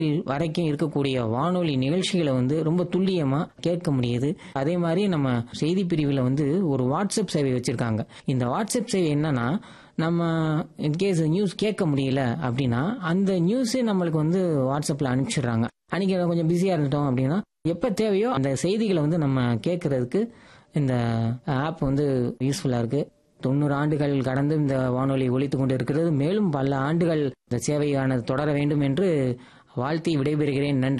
வரைக்கும் இருக்கக்கூடிய வானொலி நிகழ்ச்சிகளை வந்து ரொம்ப துல்லியமா கேட்க முடியுது அதே மாதிரி நம்ம செய்தி பிரிவில் வந்து ஒரு வாட்ஸ்அப் சேவை வச்சிருக்காங்க இந்த வாட்ஸ்அப் சேவை என்னன்னா நம்ம இன்கேஸ் நியூஸ் கேட்க முடியல அப்படின்னா அந்த நியூஸே நம்மளுக்கு வந்து வாட்ஸ்அப்ல அனுப்பிச்சிடுறாங்க அன்னைக்கு கொஞ்சம் பிஸியா இருந்துட்டோம் அப்படின்னா எப்ப தேவையோ அந்த செய்திகளை வந்து நம்ம கேட்கறதுக்கு இந்த ஆப் வந்து யூஸ்ஃபுல்லா இருக்கு தொண்ணூறு ஆண்டுகள் கடந்து இந்த வானொலி ஒழித்து கொண்டு இருக்கிறது மேலும் பல ஆண்டுகள் இந்த சேவையானது தொடர வேண்டும் என்று வாழ்த்தி விடைபெறுகிறேன் நன்றி